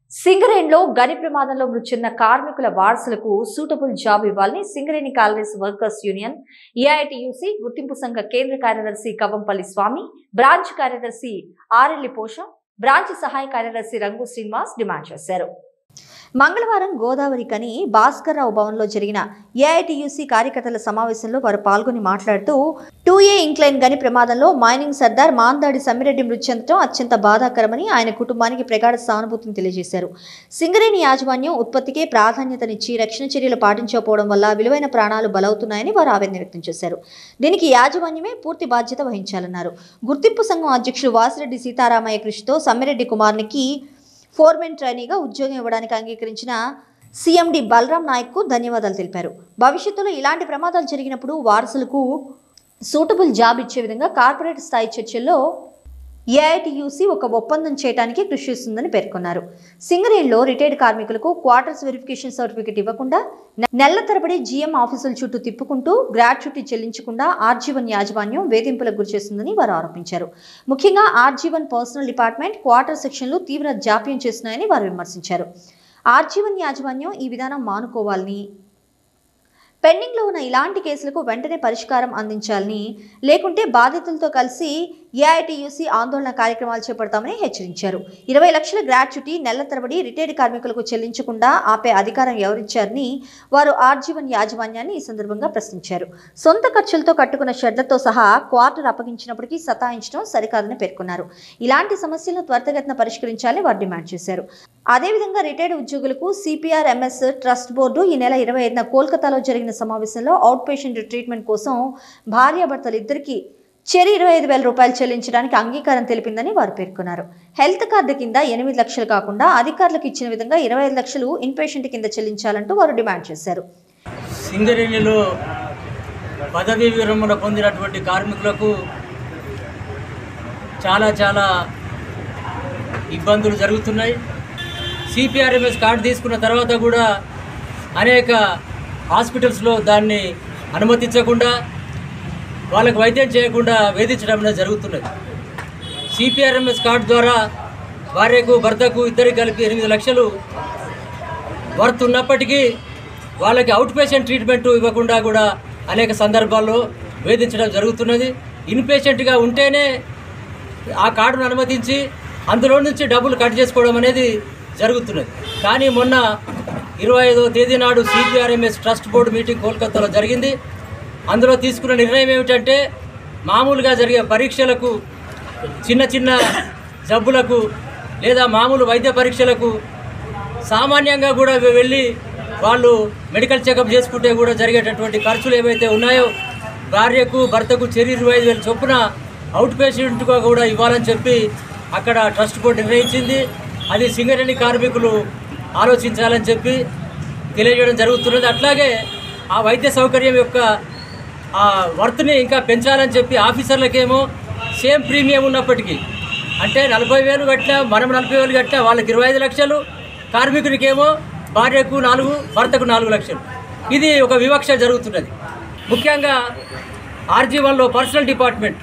సింగరేణిలో గని ప్రమాదంలో మృతి చెందిన కార్మికుల వారసులకు సూటబుల్ జాబ్ ఇవ్వాలని Singareni collieries workers union AITUC గుర్తింపు సంఘ కేంద్ర కార్యదర్శి కవంపల్లి స్వామి బ్రాంచ్ కార్యదర్శి ఆర్ఎల్లి పోష బ్రాంచ్ సహాయ కార్యదర్శి రంగు శ్రీనివాస్ డిమాండ్ చేశారు మంగళవారం గోదావరి కని భాస్కర్రావు భవన్లో జరిగిన ఏఐటియుసి కార్యకర్తల సమావేశంలో వారు పాల్గొని మాట్లాడుతూ టూ ఏ ఇంక్లైన్ గని ప్రమాదంలో మైనింగ్ సర్దార్ మాందాడి సమ్మిరెడ్డి మృతి చెందడం అత్యంత బాధాకరమని ఆయన కుటుంబానికి ప్రగాఢ సానుభూతిని తెలియజేశారు సింగరేణి యాజమాన్యం ఉత్పత్తికే ప్రాధాన్యతనిచ్చి రక్షణ చర్యలు పాటించకపోవడం వల్ల విలువైన ప్రాణాలు బలవుతున్నాయని వారు ఆవేదన వ్యక్తం చేశారు దీనికి యాజమాన్యమే పూర్తి బాధ్యత వహించాలన్నారు గుర్తింపు సంఘం అధ్యక్షుడు వాసిరెడ్డి సీతారామయ్య కృషితో సమ్మిరెడ్డి కుమార్నికి ఫోర్మెన్ ట్రైనీగా ఉద్యోగం ఇవ్వడానికి అంగీకరించిన సీఎండి బలరాం నాయక్కు ధన్యవాదాలు తెలిపారు భవిష్యత్తులో ఇలాంటి ప్రమాదాలు జరిగినప్పుడు వారసులకు సూటబుల్ జాబ్ ఇచ్చే విధంగా కార్పొరేట్ స్థాయి చర్చల్లో ఏఐటియుసి ఒక ఒప్పందం చేయడానికి కృషి చేస్తుందని పేర్కొన్నారు సింగరేణిలో రిటైర్డ్ కార్మికులకు క్వార్టర్స్ వెరిఫికేషన్ సర్టిఫికెట్ ఇవ్వకుండా నె- నెలల తరబడి జీఎం ఆఫీసుల చుట్టూ తిప్పుకుంటూ గ్రాట్యుటీ చెల్లించకుండా ఆర్జీవన్ యాజమాన్యం వేధింపులకు గురిచేస్తుందని వారు ఆరోపించారు ముఖ్యంగా ఆర్జీవన్ పర్సనల్ డిపార్ట్మెంట్ క్వార్టర్ సెక్షన్లు తీవ్ర జాప్యం చేస్తున్నాయని వారు విమర్శించారు ఆర్జీవన్ యాజమాన్యం ఈ విధానం మానుకోవాలని పెండింగ్లో ఉన్న ఇలాంటి కేసులకు వెంటనే పరిష్కారం అందించాలని లేకుంటే బాధితులతో కలిసి ఏఐటియుసి ఆందోళన కార్యక్రమాలు చేపడతామని హెచ్చరించారు ఇరవై లక్షల గ్రాట్యుటీ నెల తరబడి రిటైర్డ్ కార్మికులకు చెల్లించకుండా ఆపే అధికారం ఎవరిచ్చారని వారు ఆర్జీవన్ యాజమాన్యాన్ని ఈ సందర్భంగా ప్రశ్నించారు సొంత ఖర్చులతో కట్టుకున్న షెడ్లతో సహా క్వార్టర్ అప్పగించినప్పటికీ సతాయించడం సరికాదని పేర్కొన్నారు ఇలాంటి సమస్యలను త్వరితగతిన పరిష్కరించాలని వారు డిమాండ్ చేశారు అదేవిధంగా రిటైర్డ్ ఉద్యోగులకు సిపిఆర్ ఎంఎస్ ట్రస్ట్ బోర్డు ఈ నెల ఇరవై ఐదున కోల్కతాలో జరిగిన సమావేశంలో అవుట్ పేషెంట్ ట్రీట్మెంట్ కోసం భార్యాభర్తలు ఇద్దరికి చెరి ఇరవై ఐదు వేల రూపాయలు చెల్లించడానికి అంగీకారం తెలిపిందని వారు పేర్కొన్నారు హెల్త్ కార్డు కింద ఎనిమిది లక్షలు కాకుండా అధికారులకు ఇచ్చిన విధంగా ఇరవై ఐదు లక్షలు ఇన్పేషెంట్ కింద చెల్లించాలంటూ వారు డిమాండ్ చేశారు సింగరేణిలో పదవీ విరమణ పొందినటువంటి కార్మికులకు చాలా చాలా ఇబ్బందులు జరుగుతున్నాయి సిపిఆర్ఎంఎస్ కార్డు తీసుకున్న తర్వాత కూడా అనేక హాస్పిటల్స్లో దాన్ని అనుమతించకుండా వాళ్ళకు వైద్యం చేయకుండా వేధించడం అనేది జరుగుతున్నది సిపిఆర్ఎంఎస్ కార్డు ద్వారా భార్యకు భర్తకు ఇద్దరికి కలిపి ఎనిమిది లక్షలు వర్త్ ఉన్నప్పటికీ వాళ్ళకి అవుట్ పేషెంట్ ట్రీట్మెంట్ ఇవ్వకుండా కూడా అనేక సందర్భాల్లో వేధించడం జరుగుతున్నది ఇన్పేషెంట్గా ఉంటేనే ఆ కార్డును అనుమతించి అందులో నుంచి డబ్బులు కట్ చేసుకోవడం అనేది జరుగుతున్నది కానీ మొన్న ఇరవై ఐదో తేదీ నాడు సిపిఆర్ఎంఎస్ ట్రస్ట్ బోర్డు మీటింగ్ కోల్కతాలో జరిగింది అందులో తీసుకున్న నిర్ణయం ఏమిటంటే మామూలుగా జరిగే పరీక్షలకు చిన్న చిన్న జబ్బులకు లేదా మామూలు వైద్య పరీక్షలకు సామాన్యంగా కూడా వె- వెళ్ళి వాళ్ళు మెడికల్ చెకప్ చేసుకుంటే కూడా జరిగేటటువంటి ఖర్చులు ఏవైతే ఉన్నాయో భార్యకు భర్తకు చెరి ఇరవై ఐదు వేల చొప్పున అవుట్ పేషెంట్గా కూడా ఇవ్వాలని చెప్పి అక్కడ ట్రస్ట్ బోర్డు నిర్ణయించింది అది సింగరేణి కార్మికులు ఆలోచించాలని చెప్పి తెలియజేయడం జరుగుతున్నది అట్లాగే ఆ వైద్య సౌకర్యం యొక్క ఆ వర్త్ని ఇంకా పెంచాలని చెప్పి ఆఫీసర్లకేమో సేమ్ ప్రీమియం ఉన్నప్పటికీ అంటే నలభై వేలు కట్టినా మనం నలభై వేలు కట్టినా వాళ్ళకి ఇరవై ఐదు లక్షలు కార్మికునికేమో భార్యకు నాలుగు భర్తకు నాలుగు లక్షలు ఇది ఒక వివక్ష జరుగుతున్నది ముఖ్యంగా ఆర్జీ వన్లో పర్సనల్ డిపార్ట్మెంట్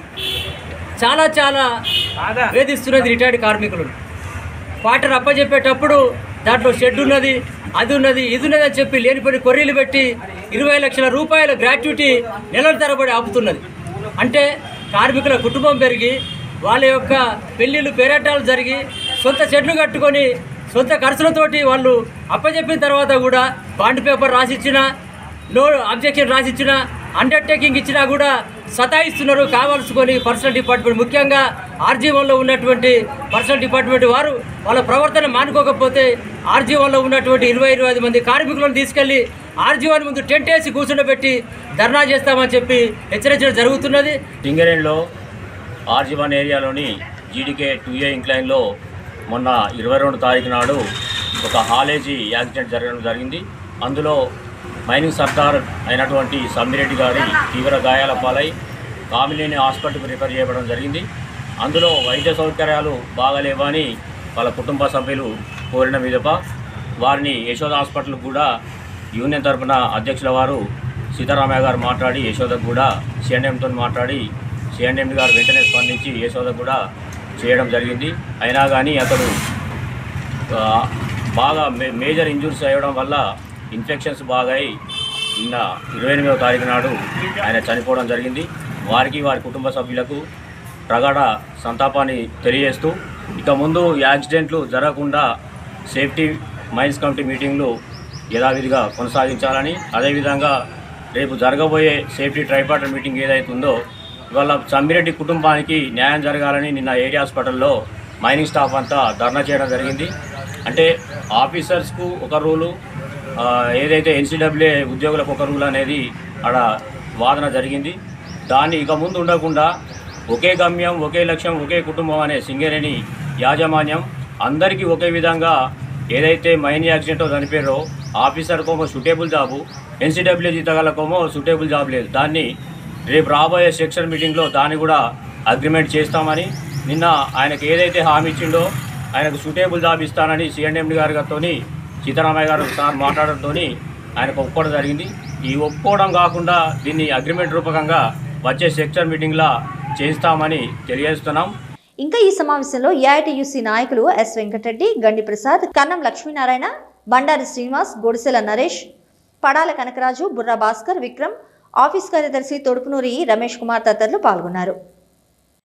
చాలా చాలా వేధిస్తున్నది రిటైర్డ్ కార్మికులను క్వార్టర్ అప్పచెప్పేటప్పుడు దాంట్లో షెడ్ ఉన్నది అది ఉన్నది ఇది ఉన్నది అని చెప్పి లేనిపోయి కొర్రీలు పెట్టి ఇరవై లక్షల రూపాయల గ్రాట్యుటీ నెలల తరబడి ఆపుతున్నది అంటే కార్మికుల కుటుంబం పెరిగి వాళ్ళ యొక్క పెళ్ళిళ్ళు పేరెట్టాలు జరిగి సొంత షెడ్లు కట్టుకొని సొంత ఖర్చులతోటి వాళ్ళు అప్పచెప్పిన తర్వాత కూడా బాండ్ పేపర్ రాసిచ్చినా నో అబ్జెక్షన్ రాసిచ్చిన అండర్టేకింగ్ ఇచ్చినా కూడా సతాయిస్తున్నారు కావాల్సుకొని పర్సనల్ డిపార్ట్మెంట్ ముఖ్యంగా ఆర్జీవన్లో ఉన్నటువంటి పర్సనల్ డిపార్ట్మెంట్ వారు వాళ్ళ ప్రవర్తన మానుకోకపోతే ఆర్జీవన్లో ఉన్నటువంటి ఇరవై ఇరవై ఐదు మంది కార్మికులను తీసుకెళ్లి ఆర్జీవన్ ముందు టెంట్ వేసి కూర్చుండబెట్టి ధర్నా చేస్తామని చెప్పి హెచ్చరించడం జరుగుతున్నది సింగరేణిలో ఆర్జీవన్ ఏరియాలోని జీడీకే టూ ఏ ఇంక్లైన్లో మొన్న ఇరవై రెండు తారీఖు నాడు ఒక హాలేజీ యాక్సిడెంట్ జరగడం జరిగింది అందులో మైనింగ్ సర్దార్ అయినటువంటి సమ్మిరెడ్డి గారి తీవ్ర గాయాల పాలై కామినేని హాస్పిటల్కి రిఫర్ చేయడం జరిగింది అందులో వైద్య సౌకర్యాలు బాగాలేవని వాళ్ళ కుటుంబ సభ్యులు కోరిన మీదప వారిని యశోద హాస్పిటల్ కూడా యూనియన్ తరపున అధ్యక్షుల వారు సీతారామయ్య గారు మాట్లాడి యశోదకు కూడా సిఎన్ఎంతో మాట్లాడి సిఎన్ఎం గారు వెంటనే స్పందించి యశోద కూడా చేయడం జరిగింది అయినా కానీ అతడు ఆ, బాగా మే మేజర్ ఇంజూరీస్ అయ్యడం వల్ల ఇన్ఫెక్షన్స్ బాగా అయి నిన్న ఇరవై ఎనిమిదవ తారీఖు నాడు ఆయన చనిపోవడం జరిగింది వారికి వారి కుటుంబ సభ్యులకు ప్రగాఢ సంతాపాన్ని తెలియజేస్తూ ఇక ముందు యాక్సిడెంట్లు జరగకుండా సేఫ్టీ మైన్స్ కమిటీ మీటింగ్లు యథావిధిగా కొనసాగించాలని అదేవిధంగా రేపు జరగబోయే సేఫ్టీ ట్రైపార్టర్ మీటింగ్ ఏదైతే ఉందో ఇవాళ సమ్మిరెడ్డి కుటుంబానికి న్యాయం జరగాలని నిన్న ఏరియా హాస్పిటల్లో మైనింగ్ స్టాఫ్ అంతా ధర్నా చేయడం జరిగింది అంటే ఆఫీసర్స్కు ఒక రూలు ఆ, ఏదైతే ఎన్సీడబ్ల్యూ ఉద్యోగులకు ఒక రూల్ అనేది ఆడ వాదన జరిగింది దాన్ని ఇక ముందు ఉండకుండా ఒకే గమ్యం ఒకే లక్ష్యం ఒకే కుటుంబం అనే సింగరేణి యాజమాన్యం అందరికీ ఒకే విధంగా ఏదైతే మైన్ యాక్సిడెంట్లో చనిపోయారో ఆఫీసర్కోమో సూటేబుల్ జాబు ఎన్సీడబ్ల్యూ జీతగాలకోమో సూటేబుల్ జాబ్ లేదు దాన్ని రేపు రాబోయే సెక్షన్ మీటింగ్లో దాన్ని కూడా అగ్రిమెంట్ చేస్తామని నిన్న ఆయనకు ఏదైతే హామీ ఇచ్చిండో ఆయనకు సూటేబుల్ జాబ్ ఇస్తానని సిఎండి గారి గారితో సీతారామయ్య గారు సార్ మాట్లాడడంతో ఆయనకు ఒప్పుకోవడం జరిగింది ఈ ఒప్పుకోవడం కాకుండా దీన్ని అగ్రిమెంట్ రూపకంగా వచ్చే సెక్షన్ మీటింగ్లా చేస్తామని తెలియజేస్తున్నాం ఇంకా ఈ సమావేశంలో ఏఐటియుసి నాయకులు ఎస్ వెంకటరెడ్డి గండి ప్రసాద్ కన్నం లక్ష్మీనారాయణ బండారి శ్రీనివాస్ గొడిసెల నరేష్ పడాల కనకరాజు బుర్రా భాస్కర్ విక్రమ్ ఆఫీస్ కార్యదర్శి తొడుపునూరి రమేష్ కుమార్ తదితరులు పాల్గొన్నారు